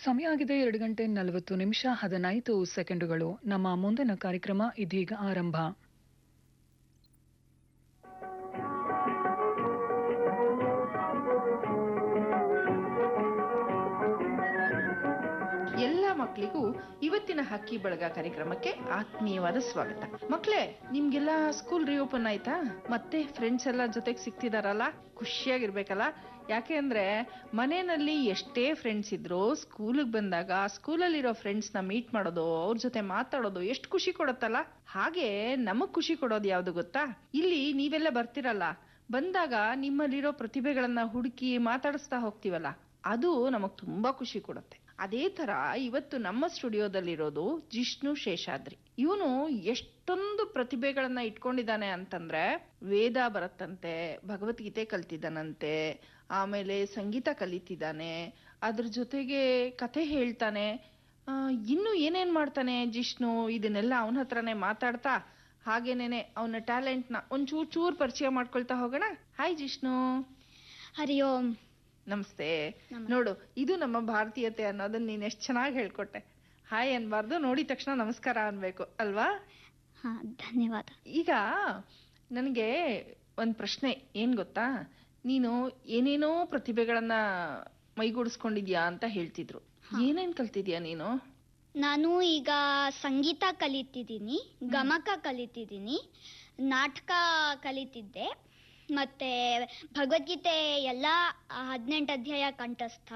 ಸಮಯ ಆಗಿದೆ ಎರಡು ಗಂಟೆ ನಲವತ್ತು ನಿಮಿಷ ಹದಿನೈದು ಸೆಕೆಂಡುಗಳು ನಮ್ಮ ಮುಂದಿನ ಕಾರ್ಯಕ್ರಮ ಇದೀಗ ಆರಂಭ ಎಲ್ಲ ಮಕ್ಕಳಿಗೂ ಇವತ್ತಿನ ಹಕ್ಕಿ ಬಳಗ ಕಾರ್ಯಕ್ರಮಕ್ಕೆ ಆತ್ಮೀಯವಾದ ಸ್ವಾಗತ ಮಕ್ಳೇ ನಿಮ್ಗೆಲ್ಲ ಸ್ಕೂಲ್ ರಿಓಪನ್ ಆಯ್ತಾ ಮತ್ತೆ ಫ್ರೆಂಡ್ಸ್ ಎಲ್ಲ ಜೊತೆಗೆ ಸಿಕ್ತಿದಾರಲ್ಲ ಖುಷಿಯಾಗಿರ್ಬೇಕಲ್ಲ ಯಾಕೆ ಅಂದ್ರೆ ಮನೆಯಲ್ಲಿ ಎಷ್ಟೇ ಫ್ರೆಂಡ್ಸ್ ಇದ್ರು ಸ್ಕೂಲಿಗೆ ಬಂದಾಗ ಸ್ಕೂಲಲ್ಲಿರೋ ಫ್ರೆಂಡ್ಸ್ನ ಮೀಟ್ ಮಾಡೋದು ಅವ್ರ ಜೊತೆ ಮಾತಾಡೋದು ಎಷ್ಟು ಖುಷಿ ಕೊಡುತ್ತಲ್ಲ ಹಾಗೆ ನಮಗ್ ಖುಷಿ ಕೊಡೋದು ಯಾವ್ದು ಗೊತ್ತಾ ಇಲ್ಲಿ ನೀವೆಲ್ಲ ಬರ್ತಿರಲ್ಲ ಬಂದಾಗ ನಿಮ್ಮಲ್ಲಿರೋ ಪ್ರತಿಭೆಗಳನ್ನ ಹುಡುಕಿ ಮಾತಾಡಿಸ್ತಾ ಹೋಗ್ತೀವಲ್ಲ ಅದು ನಮಗ್ ತುಂಬಾ ಖುಷಿ ಕೊಡುತ್ತೆ ಅದೇ ತರ ಇವತ್ತು ನಮ್ಮ ಸ್ಟುಡಿಯೋದಲ್ಲಿರೋದು ಜಿಷ್ಣು ಶೇಷಾದ್ರಿ ಇವನು ಎಷ್ಟೊಂದು ಪ್ರತಿಭೆಗಳನ್ನ ಇಟ್ಕೊಂಡಿದ್ದಾನೆ ಅಂತಂದ್ರೆ ವೇದ ಬರತ್ತಂತೆ ಭಗವದ್ಗೀತೆ ಕಲ್ತಿದ್ದಾನಂತೆ ಆಮೇಲೆ ಸಂಗೀತ ಕಲಿತಿದ್ದಾನೆ ಅದ್ರ ಜೊತೆಗೆ ಕಥೆ ಹೇಳ್ತಾನೆ ಆ, ಇನ್ನು ಏನೇನ್ ಮಾಡ್ತಾನೆ ಜಿಷ್ಣು ಇದನ್ನೆಲ್ಲ ಅವನ ಹತ್ರನೇ ಮಾತಾಡ್ತಾ ಹಾಗೇನೇನೆ ಅವನ ಟ್ಯಾಲೆಂಟ್ನ ಒಂಚೂರ್ ಚೂರ್ ಪರಿಚಯ ಮಾಡ್ಕೊಳ್ತಾ ಹೋಗೋಣ ಹಾಯ್ ಜಿಷ್ಣು ಹರಿ ಓಂ ನಮಸ್ತೆ ನಮಸ್ತೆ. ನೋಡು ಇದು ನಮ್ಮ ಭಾರತೀಯತೆ ಅನ್ನೋದನ್ನ ನೀನ್ ಎಷ್ಟ್ ಚೆನ್ನಾಗಿ ಹೇಳ್ಕೊಟ್ಟೆ ಹಾಯ್ ಅನ್ಬಾರ್ದು ನೋಡಿದ ತಕ್ಷಣ ನಮಸ್ಕಾರ ಅನ್ಬೇಕು ಅಲ್ವಾ ಹಾ ಧನ್ಯವಾದ ಈಗ ನನಗೆ ಒಂದ್ ಪ್ರಶ್ನೆ ಏನ್ ಗೊತ್ತಾ ನೀನು ಏನೇನೋ ಪ್ರತಿಭೆಗಳನ್ನ ಮೈಗೂಡಿಸ್ಕೊಂಡಿದ್ಯಾ ಅಂತ ಹೇಳ್ತಿದ್ರು ಏನೇನ್ ಕಲ್ತಿದ್ಯಾ ನೀನು ನಾನು ಈಗ ಸಂಗೀತ ಕಲಿತಿದ್ದೀನಿ ಗಮಕ ಕಲಿತಿದ್ದೀನಿ ನಾಟಕ ಕಲಿತಿದ್ದೆ ಮತ್ತೆ ಭಗವದ್ಗೀತೆ ಎಲ್ಲ ಹದಿನೆಂಟು ಅಧ್ಯಾಯ ಕಂಠಸ್ಥ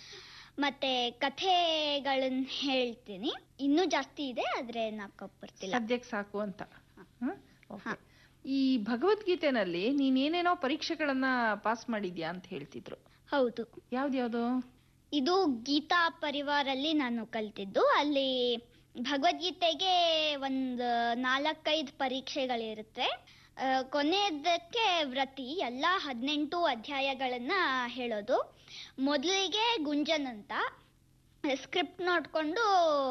ಮತ್ತೆ ಕಥೆಗಳನ್ನ ಹೇಳ್ತೀನಿ ಇನ್ನೂ ಜಾಸ್ತಿ ಇದೆ ಆದ್ರೆ ನಾಲ್ಕು ಬರ್ತಿಲ್ಲ ಸದ್ಯಕ್ಕೆ ಸಾಕು ಅಂತ ಹ? Okay. ಹಾ. ಈ ಭಗವದ್ಗೀತೆನಲ್ಲಿ ನೀನ್ ಏನೇನೋ ಪರೀಕ್ಷೆಗಳನ್ನ ಪಾಸ್ ಮಾಡಿದ್ಯಾ ಅಂತ ಹೇಳ್ತಿದ್ರು ಹೌದು ಯಾವ್ದ್ಯಾವ್ದು ಇದು ಗೀತಾ ಪರಿವಾರಲ್ಲಿ ನಾನು ಕಲ್ತಿದ್ದು ಅಲ್ಲಿ ಭಗವದ್ಗೀತೆಗೆ ಒಂದು ನಾಲ್ಕೈದು ಪರೀಕ್ಷೆಗಳಿರುತ್ತೆ ಆ, ಕೊನೆಯದಕ್ಕೆ ವ್ರತಿ ಎಲ್ಲ ಹದಿನೆಂಟು ಅಧ್ಯಾಯಗಳನ್ನ ಹೇಳೋದು ಮೊದಲಿಗೆ ಗುಂಜನ್ ಅಂತ ಸ್ಕ್ರಿಪ್ಟ್ ನೋಡ್ಕೊಂಡು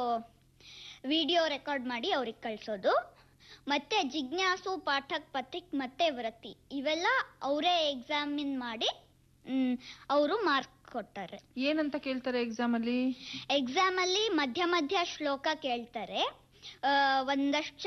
ವಿಡಿಯೋ ರೆಕಾರ್ಡ್ ಮಾಡಿ ಅವ್ರಿಗೆ ಕಳಿಸೋದು ಮತ್ತೆ ಜಿಜ್ಞಾಸು ಪಾಠಕ್ ಪತ್ರಿಕ್ ಮತ್ತೆ ವ್ರತಿ ಇವೆಲ್ಲ ಅವರೇ ಎಕ್ಸಾಮಿನ್ ಮಾಡಿ ಅವರು ಮಾರ್ಕ್ ಕೊಡ್ತಾರೆ ಏನಂತ ಕೇಳ್ತಾರೆ ಎಕ್ಸಾಮ್ ಅಲ್ಲಿ ಎಕ್ಸಾಮ್ ಅಲ್ಲಿ ಮಧ್ಯ ಮಧ್ಯ ಶ್ಲೋಕ ಕೇಳ್ತಾರೆ ಆ, ಒಂದಷ್ಟು